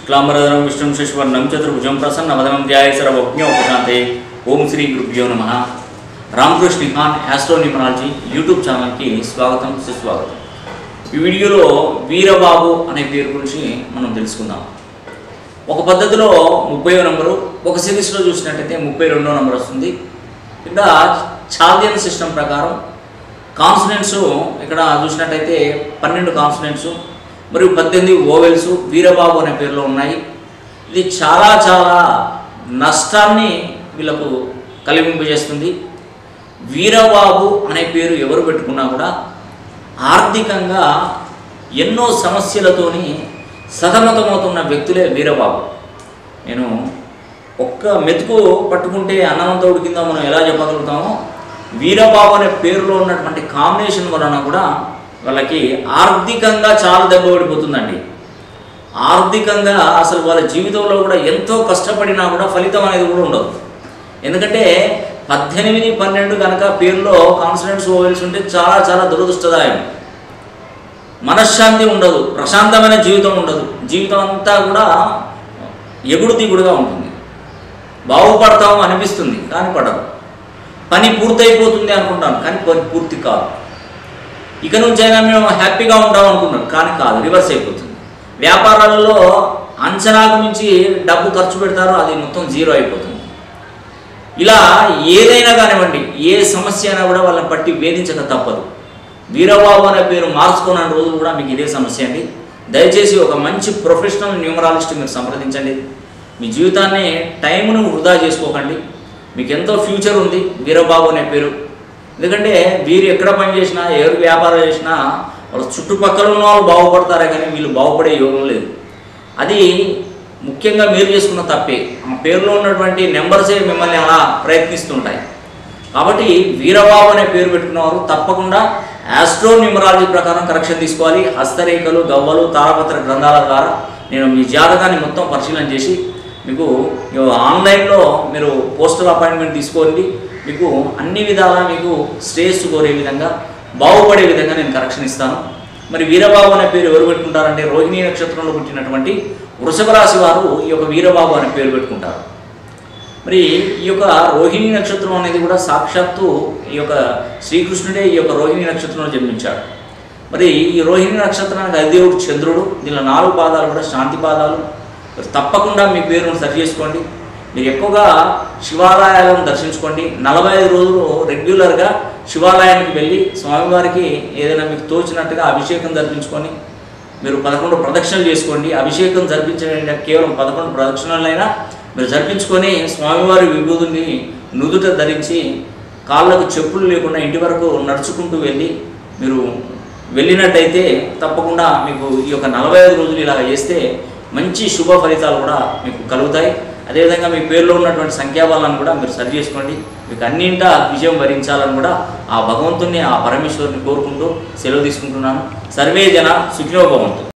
శుక్లాంబరధరం విష్ణుం శశివర్ణం చతుర్భుజం ప్రసన్నవదనం ధ్యాయ సర్వజ్ఞోపశాంతే ఓం శ్రీ గురుభ్యో నమ Ramakrishna Khan astro numerology YouTube ఛానల్కి స్వాగతం సుస్వాగతం ఈ వీడియోలో వీరబాబు అనే పేరు గురించి మనం తెలుసుకుందాం ఒక పద్ధతిలో ముప్పై నంబరు ఒక సిరీస్లో చూసినట్టయితే ముప్పై రెండో నంబర్ వస్తుంది ఇక్కడ చాల్దియన్ సిస్టమ్ ప్రకారం కాన్సనెంట్స్ ఇక్కడ చూసినట్టయితే పన్నెండు కాన్సనెంట్స్ మరియు పద్దెనిమిది ఓవెల్స్ వీరబాబు అనే పేరులో ఉన్నాయి ఇది చాలా చాలా నష్టాన్ని వీళ్ళకు కలిగింపజేస్తుంది వీరబాబు అనే పేరు ఎవరు పెట్టుకున్నా కూడా ఆర్థికంగా ఎన్నో సమస్యలతోని సతమతమవుతున్న వ్యక్తులే వీరబాబు నేను ఒక్క మెతుకు పట్టుకుంటే అన్నమంతో ఉడికిందో మనం ఎలా చెప్పగలుగుతామో వీరబాబు అనే పేరులో ఉన్నటువంటి కాంబినేషన్ వలన కూడా వాళ్ళకి ఆర్థికంగా చాలా దెబ్బ పడిపోతుందండి ఆర్థికంగా అసలు వాళ్ళ జీవితంలో కూడా ఎంతో కష్టపడినా కూడా ఫలితం అనేది కూడా ఉండదు ఎందుకంటే పద్దెనిమిది పన్నెండు కనుక పేరులో కాన్సనెంట్స్ ఓవెల్స్ ఉంటే చాలా చాలా దురదృష్టదాయం మనశ్శాంతి ఉండదు ప్రశాంతమైన జీవితం ఉండదు జీవితం అంతా కూడా ఎగుడు దిగుడుగా ఉంటుంది బాగుపడతాము అనిపిస్తుంది కానీ పడదు పని పూర్తయిపోతుంది అనుకుంటాను కానీ పని పూర్తి కాదు ఇక నుంచి అయినా మేము హ్యాపీగా ఉంటాం అనుకున్నాం కానీ కాదు రివర్స్ అయిపోతుంది వ్యాపారాలలో అంచనాకు మించి డబ్బు ఖర్చు పెడతారో అది మొత్తం జీరో అయిపోతుంది ఇలా ఏదైనా కానివ్వండి ఏ సమస్య అయినా కూడా వాళ్ళని పట్టి వేధించక తప్పదు వీరబాబు అనే పేరు మార్చుకున్న రోజులు కూడా మీకు ఇదే సమస్య అండి దయచేసి ఒక మంచి ప్రొఫెషనల్ న్యూమరాలజిస్ట్ మీరు సంప్రదించండి మీ జీవితాన్ని టైంను వృధా చేసుకోకండి మీకు ఎంతో ఫ్యూచర్ ఉంది వీరబాబు అనే పేరు ఎందుకంటే వీరు ఎక్కడ పని చేసినా ఎవరు వ్యాపారం చేసినా వాళ్ళ చుట్టుపక్కల ఉన్న వాళ్ళు బాగుపడతారే కానీ వీళ్ళు బాగుపడే యోగం లేదు అది ముఖ్యంగా మీరు చేసుకున్న తప్పే ఆ పేరులో ఉన్నటువంటి నెంబర్సే మిమ్మల్ని అలా ప్రయత్నిస్తుంటాయి కాబట్టి వీరబాబు అనే పేరు పెట్టుకున్నవారు తప్పకుండా ఆస్ట్రో న్యూమరాలజీ ప్రకారం కరెక్షన్ తీసుకోవాలి హస్తరేఖలు గవ్వలు తారపత్ర గ్రంథాల ద్వారా నేను మీ జాతకాన్ని మొత్తం పరిశీలన చేసి మీకు ఆన్లైన్లో మీరు పోస్టల్ అపాయింట్మెంట్ తీసుకోండి మీకు అన్ని విధాలా మీకు శ్రేయస్సు కోరే విధంగా బాగుపడే విధంగా నేను కరెక్షన్ ఇస్తాను మరి వీరబాబు అనే పేరు ఎవరు పెట్టుకుంటారంటే రోహిణీ నక్షత్రంలో పుట్టినటువంటి వృషభ రాశి వారు ఈ యొక్క వీరబాబు అనే పేరు పెట్టుకుంటారు మరి ఈ యొక్క రోహిణీ నక్షత్రం అనేది కూడా సాక్షాత్తు ఈ యొక్క శ్రీకృష్ణుడే ఈ యొక్క రోహిణీ నక్షత్రంలో జన్మించాడు మరి ఈ రోహిణీ నక్షత్రానికి అధిదేవుడు చంద్రుడు దీనిలో నాలుగు పాదాలు కూడా శాంతి పాదాలు మరి తప్పకుండా మీ పేరును సరి చేసుకోండి మీరు ఎక్కువగా శివాలయాలను దర్శించుకోండి నలభై ఐదు రోజులు రెగ్యులర్గా శివాలయానికి వెళ్ళి స్వామివారికి ఏదైనా మీకు తోచినట్టుగా అభిషేకం జరిపించుకొని మీరు పదకొండు ప్రదక్షిణలు చేసుకోండి అభిషేకం జరిపించడం కేవలం పదకొండు ప్రదక్షిణలైనా మీరు జరిపించుకొని స్వామివారి విభూతిని నుదుట ధరించి కాళ్ళకు చెప్పులు లేకుండా ఇంటి వరకు నడుచుకుంటూ వెళ్ళి మీరు వెళ్ళినట్టయితే తప్పకుండా మీకు ఈ యొక్క నలభై ఐదు రోజులు ఇలా చేస్తే మంచి శుభ ఫలితాలు కూడా మీకు కలుగుతాయి అదేవిధంగా మీ పేరులో ఉన్నటువంటి సంఖ్యాబలాన్ని కూడా మీరు సరి చేసుకోండి మీకు అన్నింటా విజయం వరించాలని కూడా ఆ భగవంతుని ఆ పరమేశ్వరుని కోరుకుంటూ సెలవు తీసుకుంటున్నాను సర్వే జన సుఖినోభవంతు